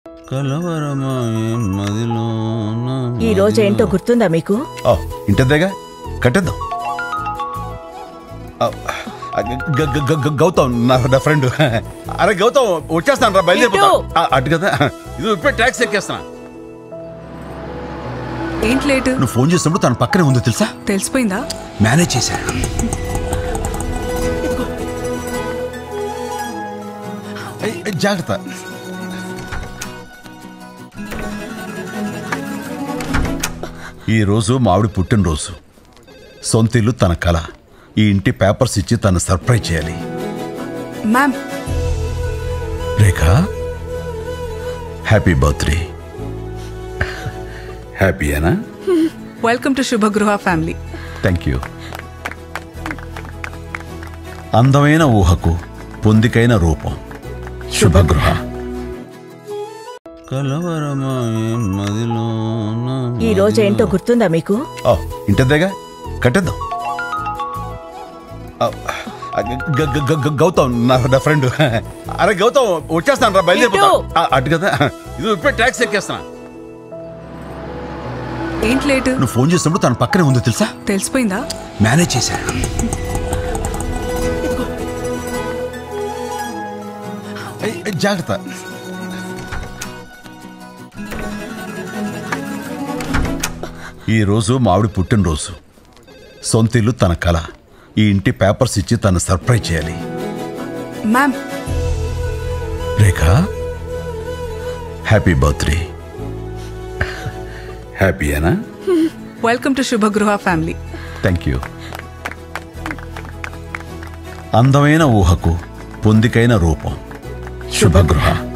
కలవరమాయే మదిలోన ఈ రోజు ఏంటో గుర్తుందా మీకు ఓ, ఇంటద్దేగా కట్టేద్దాం ఆ, ఆ, గ- గ- గ- గ- గౌతమ్ నా నా ఫ్రెండ్ అరే గౌతమ్ వచ్చేస్తాను రా బయలుదేరిపోతా ఇటు. ఆ, అటు కదా ఇది ఇప్పుడే ట్యాక్సీ ఎక్కేస్తున్నా ఏంటి లేటు నువ్వు ఫోన్ చేసినప్పుడు తన పక్కనే ఉందో తెలుసా తెలిసిపోయిందా మేనేజ్ చేశాను ఏయ్, ఏయ్, జాగ్రత్త ఈ రోజు మావిడి పుట్టినరోజు సొంత ఇల్లు తన కళ ఈ ఇంటి పేపర్స్ ఇచ్చి తను సర్ప్రైజ్ చేయాలి మ్యామ్ రేఖ హ్యాపీ బర్త్డే హ్యాపీయేనా welcome to Shubhagruha family thank you అందమైన ఊహకు పొందికైన రూపం శుభగృహ కలవరమాయే మదిలోన ఈ రోజు ఏంటో గుర్తుందా మీకు ఓ, ఇంటద్దేగా కట్టేద్దాం ఆ, ఆ, గ- గ- గ- గ- గౌతమ్ నా నా ఫ్రెండ్ అరే గౌతమ్ వచ్చేస్తాను రా బయలుదేరిపోతా ఇటు. ఆ, అటు కదా ఇది ఇప్పుడే ట్యాక్సీ ఎక్కేస్తున్నా ఏంటి లేటు నువ్వు ఫోన్ చేసినప్పుడు తన పక్కనే ఉందో తెలుసా తెలిసిపోయిందా మేనేజ్ చేశాను ఏయ్, ఏయ్, జాగ్రత్త ఈ రోజు మావిడి పుట్టినరోజు సొంత ఇల్లు తన కళ ఈ ఇంటి పేపర్స్ ఇచ్చి తను సర్ప్రైజ్ చేయాలి మ్యామ్ రేఖ హ్యాపీ బర్త్డే హ్యాపీయేనా welcome to Shubhagruha family thank you అందమైన ఊహకు పొందికైన రూపం శుభగృహ